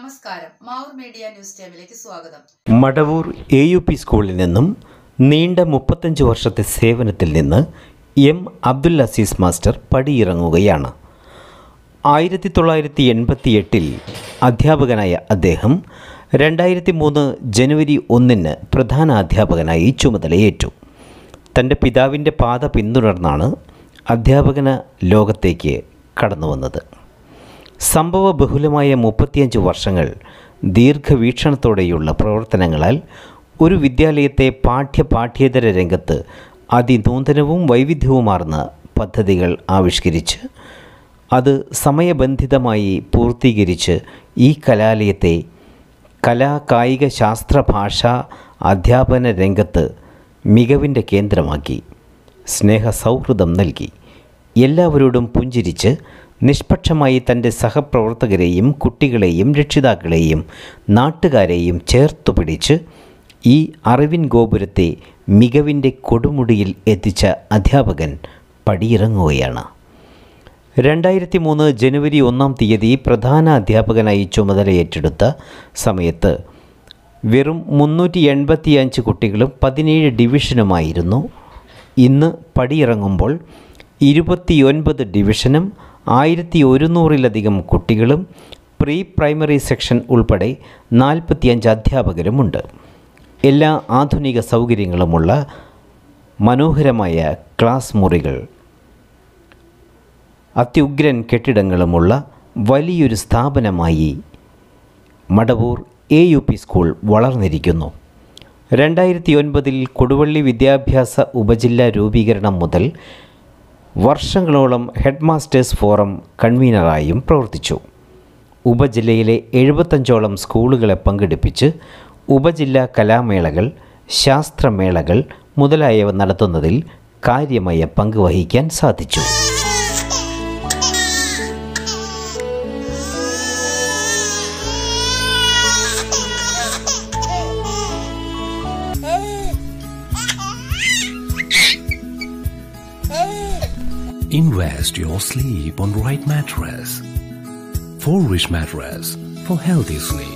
നമസ്കാരം Mavoor media news ടൈമിലേക്ക് സ്വാഗതം മടവൂർ എ യു പി സ്കൂളിൽ നിന്നും നീണ്ട മുപ്പത്തഞ്ച് വർഷത്തെ സേവനത്തിൽ നിന്ന് എം അബ്ദുൽ അസീസ് മാസ്റ്റർ പടിയിറങ്ങുകയാണ് ആയിരത്തി തൊള്ളായിരത്തി എൺപത്തി എട്ടിൽ അധ്യാപകനായ അദ്ദേഹം രണ്ടായിരത്തി മൂന്ന് ജനുവരി ഒന്നിന് പ്രധാന അധ്യാപകനായി ചുമതലയേറ്റു തൻ്റെ പിതാവിൻ്റെ പാത പിന്തുടർന്നാണ് അധ്യാപകന ലോകത്തേക്ക് കടന്നു വന്നത് സംഭവ ബഹുലമായ മുപ്പത്തിയഞ്ച് വർഷങ്ങൾ ദീർഘവീക്ഷണത്തോടെയുള്ള പ്രവർത്തനങ്ങളാൽ ഒരു വിദ്യാലയത്തെ പാഠ്യ പാഠ്യേതര രംഗത്ത് അതിനൂതനവും വൈവിധ്യവുമാർന്ന പദ്ധതികൾ ആവിഷ്കരിച്ച് അത് സമയബന്ധിതമായി പൂർത്തീകരിച്ച് ഈ കലാലയത്തെ കലാ കായിക ശാസ്ത്ര ഭാഷ അധ്യാപന രംഗത്ത് മികവിൻ്റെ കേന്ദ്രമാക്കി സ്നേഹ സൗഹൃദം നൽകി എല്ലാവരോടും പുഞ്ചിരിച്ച് നിഷ്പക്ഷമായി തൻ്റെ സഹപ്രവർത്തകരെയും കുട്ടികളെയും രക്ഷിതാക്കളെയും നാട്ടുകാരെയും ചേർത്തു പിടിച്ച് ഈ അറിവിൻ ഗോപുരത്തെ മികവിൻ്റെ കൊടുമുടിയിൽ എത്തിച്ച അധ്യാപകൻ പടിയിറങ്ങുകയാണ് രണ്ടായിരത്തി മൂന്ന് ജനുവരി ഒന്നാം തീയതി പ്രധാന അധ്യാപകനായി ചുമതല ഏറ്റെടുത്ത സമയത്ത് വെറും മുന്നൂറ്റി എൺപത്തി അഞ്ച് കുട്ടികളും പതിനേഴ് ഡിവിഷനുമായിരുന്നു ഇന്ന് പടിയിറങ്ങുമ്പോൾ ഇരുപത്തിയൊൻപത് ഡിവിഷനും ആയിരത്തി ഒരുന്നൂറിലധികം കുട്ടികളും പ്രീ പ്രൈമറി സെക്ഷൻ ഉൾപ്പെടെ നാൽപ്പത്തിയഞ്ച് അധ്യാപകരുമുണ്ട് എല്ലാ ആധുനിക സൗകര്യങ്ങളുമുള്ള മനോഹരമായ ക്ലാസ് മുറികൾ അത്യുഗ്രൻ കെട്ടിടങ്ങളുമുള്ള വലിയൊരു സ്ഥാപനമായി Madavoor A U P school വളർന്നിരിക്കുന്നു രണ്ടായിരത്തി ഒൻപതിൽ കൊടുവള്ളി വിദ്യാഭ്യാസ ഉപജില്ലാ രൂപീകരണം മുതൽ വർഷങ്ങളോളം ഹെഡ് മാസ്റ്റേഴ്സ് ഫോറം കൺവീനറായും പ്രവർത്തിച്ചു ഉപജില്ലയിലെ എഴുപത്തഞ്ചോളം സ്കൂളുകളെ പങ്കെടുപ്പിച്ച് ഉപജില്ലാ കലാമേളകൾ ശാസ്ത്രമേളകൾ മുതലായവ നടത്തുന്നതിൽ കാര്യമായ പങ്ക് വഹിക്കാൻ സാധിച്ചു Invest your sleep on right mattress. For rich mattress for healthy sleep.